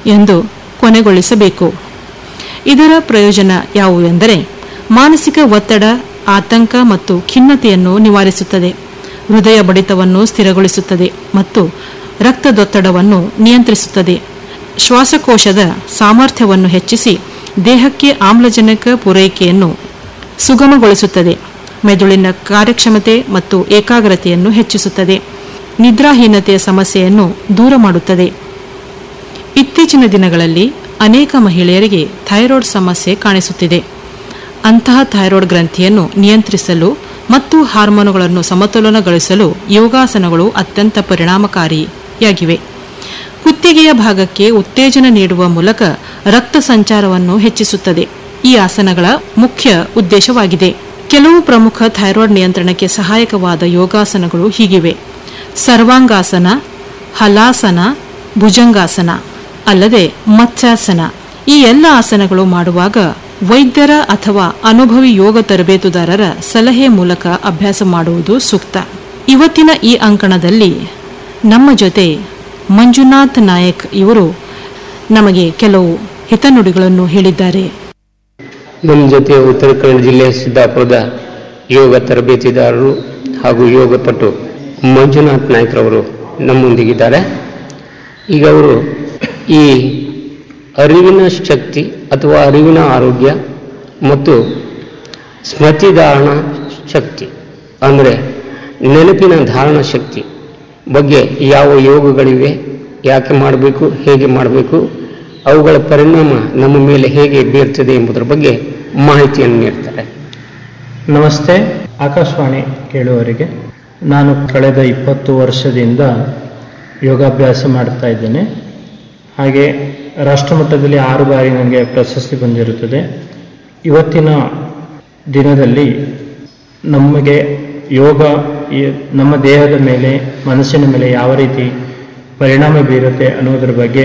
ಎಂದು ಕೊನೆಗೊಳಿಸಬೇಕು ಇದರ ಪ್ರಯೋಜನ ಯಾವುವೆಂದರೆ ಮಾನಸಿಕ ಒತ್ತಡ ಆತಂಕ ಮತ್ತು ಖಿನ್ನತೆಯನ್ನು ನಿವಾರಿಸುತ್ತದೆ ಹೃದಯ ಬಡಿತವನ್ನು ಸ್ಥಿರಗೊಳಿಸುತ್ತದೆ ಮತ್ತು ರಕ್ತದೊತ್ತಡವನ್ನು ನಿಯಂತ್ರಿಸುತ್ತದೆ ಶ್ವಾಸಕೋಶದ ಸಾಮರ್ಥ್ಯವನ್ನು ಹೆಚ್ಚಿಸಿ ದೇಹಕ್ಕೆ ಆಮ್ಲಜನಕ ಪೂರೈಕೆಯನ್ನು ಸುಗಮಗೊಳಿಸುತ್ತದೆ ಮೆದುಳಿನ ಕಾರ್ಯಕ್ಷಮತೆ ಮತ್ತು ಏಕಾಗ್ರತೆಯನ್ನು ಹೆಚ್ಚಿಸುತ್ತದೆ ನಿದ್ರಾಹೀನತೆಯ ಸಮಸ್ಯೆಯನ್ನು ದೂರ ಮಾಡುತ್ತದೆ ಇತ್ತೀಚಿನ ದಿನಗಳಲ್ಲಿ ಅನೇಕ ಮಹಿಳೆಯರಿಗೆ ಥೈರಾಯ್ಡ್ ಸಮಸ್ಯೆ ಕಾಣಿಸುತ್ತಿದೆ ಅಂತಹ ಥೈರಾಯ್ಡ್ ಗ್ರಂಥಿಯನ್ನು ನಿಯಂತ್ರಿಸಲು ಮತ್ತು ಹಾರ್ಮೋನುಗಳನ್ನು ಸಮತೋಲನಗೊಳಿಸಲು ಯೋಗಾಸನಗಳು ಅತ್ಯಂತ ಪರಿಣಾಮಕಾರಿಯಾಗಿವೆ ಕುತ್ತಿಗೆಯ ಭಾಗಕ್ಕೆ ಉತ್ತೇಜನ ನೀಡುವ ಮೂಲಕ ರಕ್ತ ಸಂಚಾರವನ್ನು ಹೆಚ್ಚಿಸುತ್ತದೆ ಈ ಆಸನಗಳ ಮುಖ್ಯ ಉದ್ದೇಶವಾಗಿದೆ ಕೆಲವು ಪ್ರಮುಖ ಥೈರಾಯ್ಡ್ ನಿಯಂತ್ರಣಕ್ಕೆ ಸಹಾಯಕವಾದ ಯೋಗಾಸನಗಳು ಹೀಗಿವೆ ಸರ್ವಾಂಗಾಸನ ಹಲಾಸನ ಭುಜಂಗಾಸನ ಅಲ್ಲದೆ ಮತ್ಸ್ಯಾಸನ ಈ ಎಲ್ಲ ಆಸನಗಳು ಮಾಡುವಾಗ ವೈದ್ಯರ ಅಥವಾ ಅನುಭವಿ ಯೋಗ ತರಬೇತುದಾರರ ಸಲಹೆ ಮೂಲಕ ಅಭ್ಯಾಸ ಮಾಡುವುದು ಸೂಕ್ತ ಇವತ್ತಿನ ಈ ಅಂಕಣದಲ್ಲಿ ನಮ್ಮ ಜೊತೆ ಮಂಜುನಾಥ್ ನಾಯಕ್ ಇವರು ನಮಗೆ ಕೆಲವು ಹಿತನುಡಿಗಳನ್ನು ಹೇಳಿದ್ದಾರೆ ನಮ್ಮ ಜೊತೆ ಉತ್ತರ ಕನ್ನಡ ಜಿಲ್ಲೆಯ ಸಿದ್ದಾಪುರದ ಯೋಗ ತರಬೇತಿದಾರರು ಹಾಗೂ ಯೋಗ ಪಟು ಮಂಜುನಾಥ್ ನಾಯ್ಕರವರು ನಮ್ಮೊಂದಿಗಿದ್ದಾರೆ ಈಗ ಅವರು ಈ ಅರಿವಿನ ಶಕ್ತಿ ಅಥವಾ ಅರಿವಿನ ಆರೋಗ್ಯ ಮತ್ತು ಸ್ಮೃತಿಧಾರಣ ಶಕ್ತಿ ಅಂದರೆ ನೆನಪಿನ ಧಾರಣ ಶಕ್ತಿ ಬಗ್ಗೆ ಯಾವ ಯೋಗಗಳಿವೆ ಯಾಕೆ ಮಾಡಬೇಕು ಹೇಗೆ ಮಾಡಬೇಕು ಅವುಗಳ ಪರಿಣಾಮ ನಮ್ಮ ಮೇಲೆ ಹೇಗೆ ಬೀರ್ತದೆ ಎಂಬುದರ ಬಗ್ಗೆ ಮಾಹಿತಿಯನ್ನು ನೀಡ್ತಾರೆ ನಮಸ್ತೆ ಆಕಾಶವಾಣಿ ಕೇಳುವವರಿಗೆ ನಾನು ಕಳೆದ ಇಪ್ಪತ್ತು ವರ್ಷದಿಂದ ಯೋಗಾಭ್ಯಾಸ ಮಾಡ್ತಾ ಇದ್ದೇನೆ ಹಾಗೆ ರಾಷ್ಟ್ರಮಟ್ಟದಲ್ಲಿ ಆರು ಬಾರಿ ನನಗೆ ಪ್ರಶಸ್ತಿ ಬಂದಿರುತ್ತದೆ ಇವತ್ತಿನ ದಿನದಲ್ಲಿ ನಮಗೆ ಯೋಗ ಈ ನಮ್ಮ ದೇಹದ ಮೇಲೆ ಮನಸ್ಸಿನ ಮೇಲೆ ಯಾವ ರೀತಿ ಪರಿಣಾಮ ಬೀರುತ್ತೆ ಅನ್ನೋದ್ರ ಬಗ್ಗೆ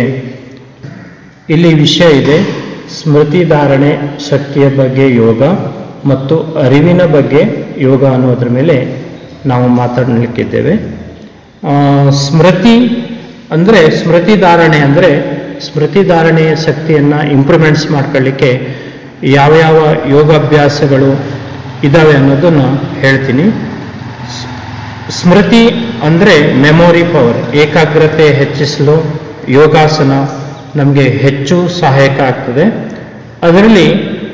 ಇಲ್ಲಿ ವಿಷಯ ಇದೆ ಸ್ಮೃತಿ ಧಾರಣೆ ಶಕ್ತಿಯ ಬಗ್ಗೆ ಯೋಗ ಮತ್ತು ಅರಿವಿನ ಬಗ್ಗೆ ಯೋಗ ಅನ್ನೋದ್ರ ಮೇಲೆ ನಾವು ಮಾತಾಡಲಿಕ್ಕಿದ್ದೇವೆ ಆ, ಸ್ಮೃತಿ ಅಂದರೆ ಸ್ಮೃತಿ ಧಾರಣೆ ಅಂದರೆ ಸ್ಮೃತಿ ಧಾರಣೆಯ ಶಕ್ತಿಯನ್ನು ಇಂಪ್ರೂವ್ಮೆಂಟ್ಸ್ ಮಾಡ್ಕೊಳ್ಳಿಕ್ಕೆ ಯಾವ ಯಾವ ಯೋಗಾಭ್ಯಾಸಗಳು ಇದ್ದಾವೆ ಅನ್ನೋದನ್ನು ಹೇಳ್ತೀನಿ ಸ್- ಸ್ಮೃತಿ ಅಂದರೆ ಮೆಮೊರಿ ಪವರ್ ಏಕಾಗ್ರತೆ ಹೆಚ್ಚಿಸಲು ಯೋಗಾಸನ ನಮಗೆ ಹೆಚ್ಚು ಸಹಾಯಕ ಆಗ್ತದೆ ಅದರಲ್ಲಿ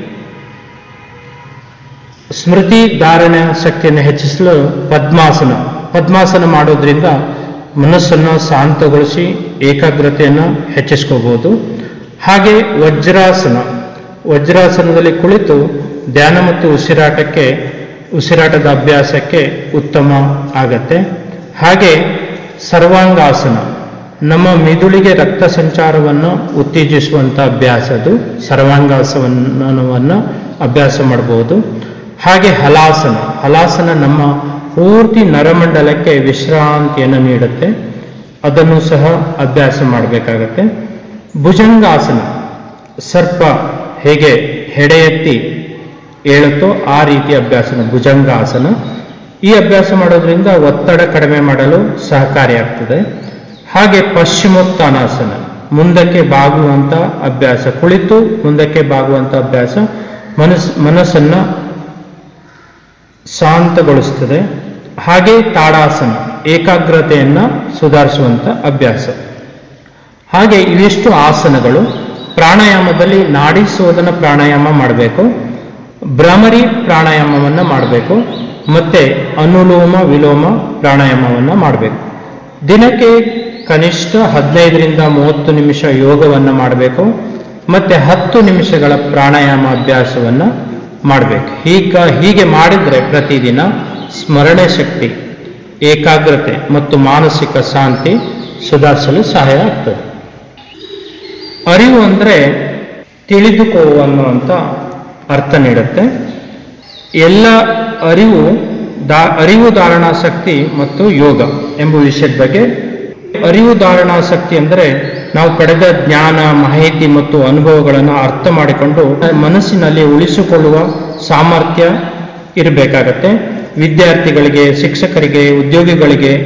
ಸ್ಮೃತಿ ಧಾರಣ ಶಕ್ತಿಯನ್ನು ಹೆಚ್ಚಿಸಲು ಪದ್ಮಾಸನ ಪದ್ಮಾಸನ ಮಾಡೋದ್ರಿಂದ ಮನಸ್ಸನ್ನು ಶಾಂತಗೊಳಿಸಿ ಏಕಾಗ್ರತೆಯನ್ನು ಹೆಚ್ಚಿಸ್ಕೋಬಹುದು ಹಾಗೆ ವಜ್ರಾಸನ ವಜ್ರಾಸನದಲ್ಲಿ ಕುಳಿತು ಧ್ಯಾನ ಮತ್ತು ಉಸಿರಾಟಕ್ಕೆ ಉಸಿರಾಟದ ಅಭ್ಯಾಸಕ್ಕೆ ಉತ್ತಮ ಆಗತ್ತೆ ಹಾಗೆ ಸರ್ವಾಂಗಾಸನ ನಮ್ಮ ಮಿದುಳಿಗೆ ರಕ್ತ ಸಂಚಾರವನ್ನು ಉತ್ತೇಜಿಸುವಂಥ ಅಭ್ಯಾಸ ಅದು ಸರ್ವಾಂಗಾಸನವನ್ನು ಅಭ್ಯಾಸ ಮಾಡಬಹುದು ಹಾಗೆ ಹಲಾಸನ ಹಲಾಸನ ನಮ್ಮ ಪೂರ್ತಿ ನರಮಂಡಲಕ್ಕೆ ವಿಶ್ರಾಂತಿಯನ್ನು ನೀಡುತ್ತೆ ಅದನ್ನು ಸಹ ಅಭ್ಯಾಸ ಮಾಡಬೇಕಾಗತ್ತೆ ಭುಜಂಗಾಸನ ಸರ್ಪ ಹೇಗೆ ಹೆಡೆ ಎತ್ತಿ ಏಳುತ್ತೋ ಆ ರೀತಿಯ ಅಭ್ಯಾಸನ ಭುಜಂಗಾಸನ ಈ ಅಭ್ಯಾಸ ಮಾಡೋದ್ರಿಂದ ಒತ್ತಡ ಕಡಿಮೆ ಮಾಡಲು ಸಹಕಾರಿಯಾಗ್ತದೆ ಹಾಗೆ ಪಶ್ಚಿಮೋತ್ಥಾನಾಸನ ಮುಂದಕ್ಕೆ ಬಾಗುವಂತ ಅಭ್ಯಾಸ ಕುಳಿತು ಮುಂದಕ್ಕೆ ಬಾಗುವಂತ ಅಭ್ಯಾಸ ಮನಸ್ ಮನಸ್ಸನ್ನ ಶಾಂತಗೊಳಿಸ್ತದೆ ಹಾಗೆ ತಾಡಾಸನ ಏಕಾಗ್ರತೆಯನ್ನ ಸುಧಾರಿಸುವಂತ ಅಭ್ಯಾಸ ಹಾಗೆ ಇವಿಷ್ಟು ಆಸನಗಳು ಪ್ರಾಣಾಯಾಮದಲ್ಲಿ ನಾಡಿ ಶೋಧನ ಪ್ರಾಣಾಯಾಮ ಮಾಡಬೇಕು ಭ್ರಮರಿ ಪ್ರಾಣಾಯಾಮವನ್ನು ಮಾಡಬೇಕು ಮತ್ತೆ ಅನುಲೋಮ ವಿಲೋಮ ಪ್ರಾಣಾಯಾಮವನ್ನು ಮಾಡಬೇಕು ದಿನಕ್ಕೆ ಕನಿಷ್ಠ ಹದಿನೈದರಿಂದ ಮೂವತ್ತು ನಿಮಿಷ ಯೋಗವನ್ನು ಮಾಡಬೇಕು ಮತ್ತೆ ಹತ್ತು ನಿಮಿಷಗಳ ಪ್ರಾಣಾಯಾಮ ಅಭ್ಯಾಸವನ್ನು ಮಾಡಬೇಕು ಹೀಗ ಹೀಗೆ ಮಾಡಿದ್ರೆ ಪ್ರತಿದಿನ ಸ್ಮರಣೆ ಶಕ್ತಿ ಏಕಾಗ್ರತೆ ಮತ್ತು ಮಾನಸಿಕ ಶಾಂತಿ ಸುಧಾರಿಸಲು ಸಹಾಯ ಆಗ್ತದೆ ಅರಿವು ಅಂದರೆ ತಿಳಿದುಕೋ ಅನ್ನುವಂಥ ಅರ್ಥ ನೀಡುತ್ತೆ ಎಲ್ಲ ಅರಿವು ದಾ ಅರಿವು ಧಾರಣಾ ಶಕ್ತಿ ಮತ್ತು ಯೋಗ ಎಂಬ ವಿಷಯದ ಬಗ್ಗೆ ಅರಿವು ಧಾರಣಾ ಶಕ್ತಿ ಅಂದರೆ ನಾವು ಪಡೆದ ಜ್ಞಾನ ಮಾಹಿತಿ ಮತ್ತು ಅನುಭವಗಳನ್ನು ಅರ್ಥ ಮಾಡಿಕೊಂಡು ಮನಸ್ಸಿನಲ್ಲಿ ಉಳಿಸಿಕೊಳ್ಳುವ ಸಾಮರ್ಥ್ಯ ಇರಬೇಕಾಗತ್ತೆ ವಿದ್ಯಾರ್ಥಿಗಳಿಗೆ ಶಿಕ್ಷಕರಿಗೆ ಉದ್ಯೋಗಿಗಳಿಗೆ